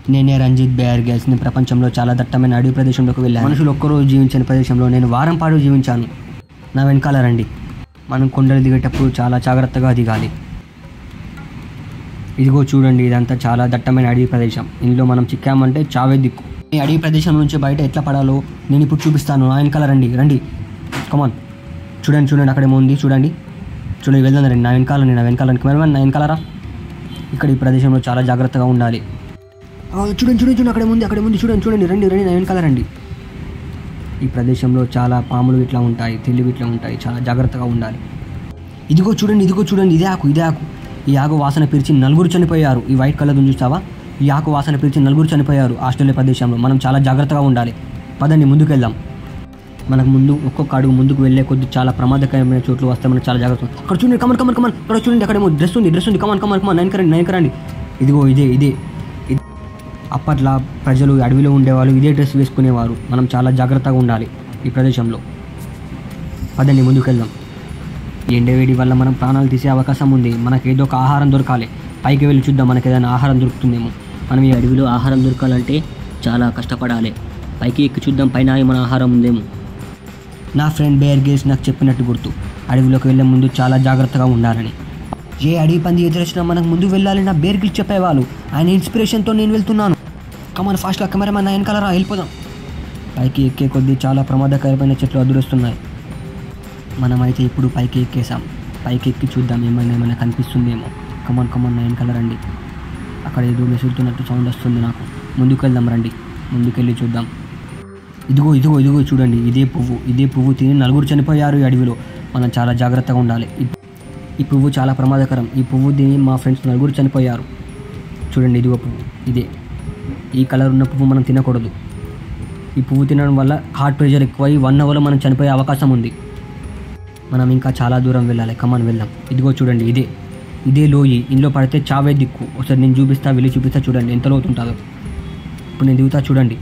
నేనే రంజిత్ బేర్ గేల్స్ నేను ప్రపంచంలో చాలా దట్టమైన అడవి ప్రదేశంలోకి వెళ్ళాను మనుషులు ఒక్కరోజు జీవించని ప్రదేశంలో నేను వారం పాటు జీవించాను నా వెనకాల రండి మనం కొండలు దిగేటప్పుడు చాలా జాగ్రత్తగా దిగాలి ఇదిగో చూడండి ఇదంతా చాలా దట్టమైన అడవి ప్రదేశం ఇందులో మనం చిక్కామంటే చావే దిక్కు ఈ అడవి ప్రదేశం నుంచి బయట ఎట్లా పడాలో నేను ఇప్పుడు చూపిస్తాను నా వెనకాల రండి రండి కమాన్ చూడండి చూడండి అక్కడేమో ఉంది చూడండి చూడండి వెళ్దాం రండి నా వెనకాల నా వెనకాల కెమెరామెన్ నా వెనకాలరా ఇక్కడ ఈ ప్రదేశంలో చాలా జాగ్రత్తగా ఉండాలి ఆ, చూడండి చూడండి చూడండి అక్కడే ఉంది అక్కడే ఉంది చూడండి చూడండి రండి రండి నా వెనకాల రండి ఈ ప్రదేశంలో చాలా పాములు ఇట్లా ఉంటాయి తెలివి ఇట్లా ఉంటాయి చాలా జాగ్రత్తగా ఉండాలి ఇదిగో చూడండి ఇదిగో చూడండి ఇదే ఆకు ఇదే ఆకు ఈ ఆకు వాసన పీల్చి నలుగురు చనిపోయారు ఈ వైట్ కలర్ చూస్తావా ఈ ఆకు వాసన పీల్చి నలుగురు చనిపోయారు ఆస్ట్రేలియా ప్రదేశంలో మనం చాలా జాగ్రత్తగా ఉండాలి పదండి ముందుకు వెళ్దాం మనకు ముందు ఒక్కొక్క అడుగు ముందుకు వెళ్ళే కొద్ది చాలా ప్రమాదకరమైన చోట్లు వస్తే మనకు చాలా జాగ్రత్త అక్కడ చూడండి కమన్ కమన్ కమన్ అక్కడ చూడండి అక్కడేమో డ్రెస్ ఉంది డ్రెస్ ఉంది కమన్ కమన్ కమన్ నైన్కరండి నైన్కరండి ఇదిగో ఇదే ఇదే ఇది- అప్పట్లో ప్రజలు అడవిలో ఉండేవాళ్ళు ఇదే డ్రెస్ వేసుకునేవారు మనం చాలా జాగ్రత్తగా ఉండాలి ఈ ప్రదేశంలో పదండి ముందుకు వెళ్దాం ఈ ఎండవేడి వల్ల మనం ప్రాణాలు తీసే అవకాశం ఉంది మనకి ఏదో ఒక ఆహారం దొరకాలి పైకి వెళ్ళి చూద్దాం మనకి ఏదైనా ఆహారం దొరుకుతుందేమో మనం ఈ అడవిలో ఆహారం దొరకాలంటే చాలా కష్టపడాలి పైకి ఎక్కి చూద్దాం పైన మన ఆహారం ఉందేమో నా ఫ్రెండ్ బేర్ గేల్స్ నాకు చెప్పినట్టు గుర్తు అడవిలోకి వెళ్ళే ముందు చాలా జాగ్రత్తగా ఉండాలని ఏ అడవి పంది ఎదురొచ్చినా మనకు ముందు వెళ్ళాలి నా బేర్ గిల్స్ చెప్పేవాళ్ళు ఆయన ఇన్స్పిరేషన్తో నేను వెళ్తున్నాను కమాన్ ఫాస్ట్గా కెమెరామెన్ ఆయన కలరా వెళ్ళిపోదాం పైకి ఎక్కే కొద్దీ చాలా ప్రమాదకరమైన చెట్లు అదురుస్తున్నాయి మనమైతే ఇప్పుడు పైకి ఎక్కేసాం పైకి ఎక్కి చూద్దాం ఏమైనా ఏమైనా కనిపిస్తుందేమో కమాన్ కమాన్ నైన్ కలర్ రండి అక్కడ ఏదో మెసులుతున్నట్టు సౌండ్ వస్తుంది నాకు ముందుకు వెళ్దాం రండి ముందుకెళ్ళి చూద్దాం ఇదిగో ఇదిగో ఇదిగో చూడండి ఇదే పువ్వు ఇదే పువ్వు తిని నలుగురు చనిపోయారు ఈ అడవిలో మనం చాలా జాగ్రత్తగా ఉండాలి ఈ- ఈ పువ్వు చాలా ప్రమాదకరం ఈ పువ్వు తిని మా ఫ్రెండ్స్ నలుగురు చనిపోయారు చూడండి ఇదిగో పువ్వు ఇదే ఈ కలర్ ఉన్న పువ్వు మనం తినకూడదు ఈ పువ్వు తినడం వల్ల హార్ట్ ప్రెషర్ ఎక్కువై వన్ అవర్లో మనం చనిపోయే అవకాశం ఉంది మనం ఇంకా చాలా దూరం వెళ్ళాలి కమాన్ వెళ్దాం ఇదిగో చూడండి ఇదే ఇదే లోయి ఇందులో పడితే చావే దిక్కు ఒకసారి నేను చూపిస్తా వెళ్ళి చూపిస్తా చూడండి ఎంత లోతుంటుందో ఇప్పుడు నేను దిగుతా చూడండి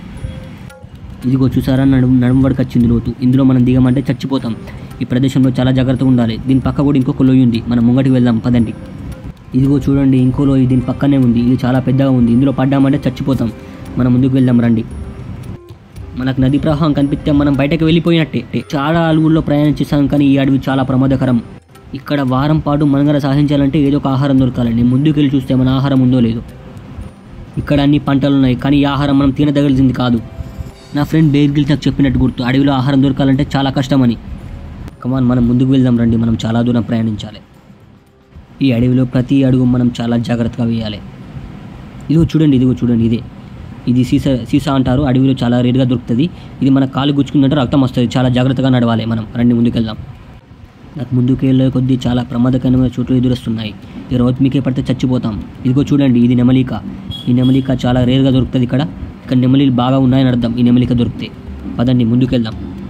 ఇదిగో చూసారా నడుము నడుము వరకు వచ్చింది లోతు ఇందులో మనం దిగమంటే చచ్చిపోతాం ఈ ప్రదేశంలో చాలా జాగ్రత్తగా ఉండాలి దీని పక్క కూడా ఇంకొక లోయ ఉంది మనం ముంగటికి వెళ్దాం పదండి ఇదిగో చూడండి ఇంకో లోయ దీని పక్కనే ఉంది ఇది చాలా పెద్దగా ఉంది ఇందులో పడ్డామంటే చచ్చిపోతాం మనం ముందుకు వెళ్దాం రండి మనకు నది ప్రవాహం కనిపిస్తే మనం బయటకు వెళ్ళిపోయినట్టే చాలా అలుగుల్లో ప్రయాణం చేశాం కానీ ఈ అడవి చాలా ప్రమాదకరం ఇక్కడ వారం పాటు మనగర సాధించాలంటే ఏదో ఒక ఆహారం దొరకాలి నేను ముందుకు వెళ్ళి చూస్తే మన ఆహారం ఉందో లేదో ఇక్కడ అన్ని పంటలు ఉన్నాయి కానీ ఈ ఆహారం మనం తినదగలిసింది కాదు నా ఫ్రెండ్ బేర్ గిల్స్ నాకు చెప్పినట్టు గుర్తు అడవిలో ఆహారం దొరకాలంటే చాలా కష్టమని కమాన్ మనం ముందుకు వెళ్దాం రండి మనం చాలా దూరం ప్రయాణించాలి ఈ అడవిలో ప్రతి అడుగు మనం చాలా జాగ్రత్తగా వేయాలి ఇదిగో చూడండి ఇదిగో చూడండి ఇదే ఇది సీసా సీసా అంటారు అడవిలో చాలా రేటుగా దొరుకుతుంది ఇది మన కాలు గుచ్చుకుందంటే రక్తం వస్తుంది చాలా జాగ్రత్తగా నడవాలి మనం రండి ముందుకెళ్దాం నాకు ముందుకు వెళ్ళే కొద్దీ చాలా ప్రమాదకరమైన చోట్లు ఎదురొస్తున్నాయి ఈ రోజు మీకే పడితే చచ్చిపోతాం ఇదిగో చూడండి ఇది నెమలిక ఈ నెమలిక చాలా రేరుగా దొరుకుతుంది ఇక్కడ ఇక్కడ నెమలీలు బాగా ఉన్నాయని అర్థం ఈ నెమలిక దొరికితే పదండి ముందుకెళ్దాం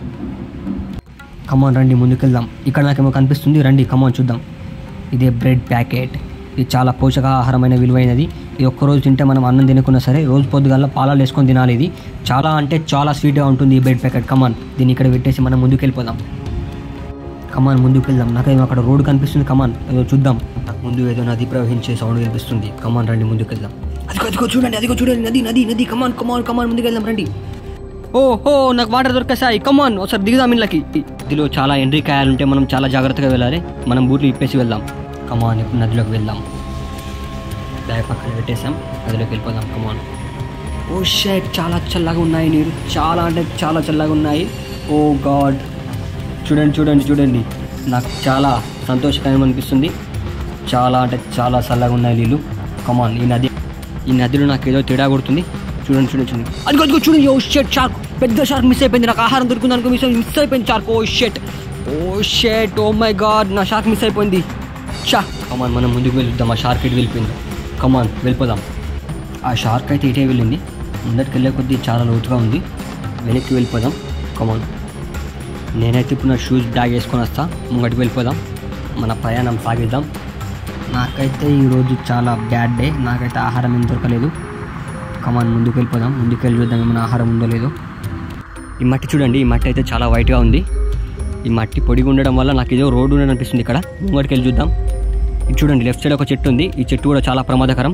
కమాన్ రండి ముందుకెళ్దాం ఇక్కడ నాకేమో కనిపిస్తుంది రండి కమాన్ చూద్దాం ఇదే బ్రెడ్ ప్యాకెట్ ఇది చాలా పోషకాహారమైన విలువైనది ఇది ఒక్కరోజు తింటే మనం అన్నం తినకున్నా సరే రోజు పొద్దుగల్లా పాలాలు వేసుకొని తినాలి ఇది చాలా అంటే చాలా స్వీట్గా ఉంటుంది ఈ బ్రెడ్ ప్యాకెట్ కమాన్ దీన్ని ఇక్కడ పెట్టేసి మనం ముందుకు వెళ్ళిపోదాం కమాన్ ముందుకు వెళ్దాం నాకేమో అక్కడ రోడ్ కనిపిస్తుంది కమాన్ ఏదో చూద్దాం నాకు ముందు ఏదో నది ప్రవహించే సౌండ్ కనిపిస్తుంది కమాన్ రండి ముందుకు వెళ్దాం అదిగో అదిగో చూడండి అదిగో చూడండి నది నది నది కమాన్ కమాన్ కమాన్ ముందుకు వెళ్దాం రండి ఓ హో నాకు వాటర్ దొరికేసాయి కమాన్ ఒకసారి దిగుదాం ఇళ్ళకి ఇదిలో చాలా ఎండ్రీ కాయలు ఉంటే మనం చాలా జాగ్రత్తగా వెళ్ళాలి మనం బూట్లు ఇప్పేసి వెళ్దాం కమాన్ ఇప్పుడు నదిలోకి వెళ్దాం బ్యాగ్ పక్కన పెట్టేసాం నదిలోకి వెళ్ళిపోదాం కమాన్ ఓ షెట్ చాలా చల్లగా ఉన్నాయి నీరు చాలా అంటే చాలా చల్లగా ఉన్నాయి ఓ గాడ్ చూడండి చూడండి చూడండి నాకు చాలా సంతోషకరం అనిపిస్తుంది చాలా అంటే చాలా చల్లగా ఉన్నాయి నీళ్ళు కమాన్ ఈ నది ఈ నదిలో నాకు ఏదో తేడా కొడుతుంది చూడండి చూడండి చూడండి అదిగో అదిగో చూడండి ఓ షెట్ షార్క్ పెద్ద షార్క్ మిస్ అయిపోయింది నాకు ఆహారం దొరుకుతుంది అనుకో మిస్ మిస్ అయిపోయింది shark oh shit oh shit oh my god నా షార్క్ మిస్ అయిపోయింది షా కమాన్ మనం ముందుకు వెళ్దాం ఆ షార్క్ ఇటు వెళ్ళిపోయింది కమాన్ వెళ్ళిపోదాం ఆ షార్క్ అయితే ఇటే వెళ్ళింది ముందరికి వెళ్ళే కొద్దీ చాలా లోతుగా ఉంది వెనక్కి వెళ్ళిపోదాం కమాన్ నేనైతే ఇప్పుడు నా షూస్ బ్యాగ్ వేసుకొని వస్తా ముంగటికి వెళ్ళిపోదాం మన ప్రయాణం సాగిద్దాం నాకైతే ఈరోజు చాలా బ్యాడ్ డే నాకైతే ఆహారం ఏం దొరకలేదు కమాన్ ముందుకు వెళ్ళిపోదాం ముందుకు వెళ్ళి చూద్దాం ఏమైనా ఆహారం ఉందో లేదో ఈ మట్టి చూడండి ఈ మట్టి అయితే చాలా వైట్గా ఉంది ఈ మట్టి పొడిగా ఉండడం వల్ల నాకు ఏదో రోడ్డు ఉండడం అనిపిస్తుంది ఇక్కడ ముంగటికి వెళ్ళి చూద్దాం ఇది చూడండి లెఫ్ట్ సైడ్ ఒక చెట్టు ఉంది ఈ చెట్టు కూడా చాలా ప్రమాదకరం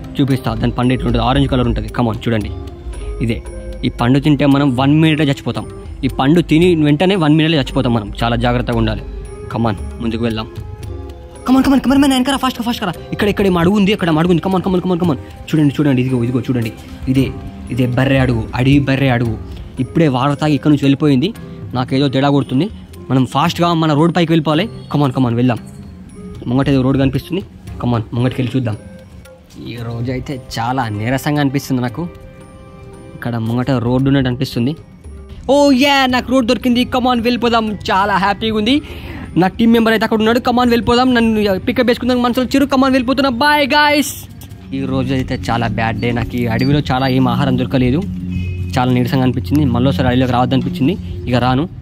చూపిస్తా దాని పండు ఇట్లుంటుంది ఆరెంజ్ కలర్ ఉంటుంది కమాన్ చూడండి ఇదే ఈ పండు తింటే మనం వన్ మినిట్లో చచ్చిపోతాం ఈ పండు తిని వెంటనే వన్ మినిట్లో చచ్చిపోతాం మనం చాలా జాగ్రత్తగా ఉండాలి కమాన్ ముందుకు వెళ్దాం కమాన్ కమాన్ కమాన్ మ్యాన్ వెనకరా ఫాస్ట్ ఫాస్ట్ కరా ఇక్కడ ఇక్కడ ఏం అడుగు ఉంది ఇక్కడ అడుగు ఉంది కమాన్ కమాన్ కమాన్ కమాన్ చూడండి చూడండి ఇదిగో ఇదిగో చూడండి ఇదే ఇదే బర్రె అడుగు అడవి బర్రె అడుగు ఇప్పుడే వాటర్ తాగి ఇక్కడ నుంచి వెళ్ళిపోయింది నాకేదో తేడా కొడుతుంది మనం ఫాస్ట్గా మన రోడ్ పైకి వెళ్ళిపోవాలి కమాన్ కమాన్ వెళ్దాం ముంగట ఏదో రోడ్ కనిపిస్తుంది కమాన్ ముంగటికి వెళ్ళి చూద్దాం ఈ రోజు అయితే చాలా నీరసంగా అనిపిస్తుంది నాకు ఇక్కడ ముంగట రోడ్డు ఉన్నట్టు అనిపిస్తుంది ఓ యా నాకు రోడ్ దొరికింది కమాన్ వెళ్ళిపోదాం చాలా హ్యాపీగా ఉంది నా టీం మెంబర్ అయితే అక్కడ ఉన్నాడు కమాన్ వెళ్ళిపోదాం నన్ను పికప్ చేసుకుందాం మనసులో చిరు కమాన్ వెళ్ళిపోతున్నా బాయ్ గాయస్ ఈ రోజు అయితే చాలా బ్యాడ్ డే నాకు ఈ అడవిలో చాలా ఏం ఆహారం దొరకలేదు చాలా నీరసంగా అనిపించింది మళ్ళీసారి అడవిలోకి రావద్దనిపించింది ఇక రాను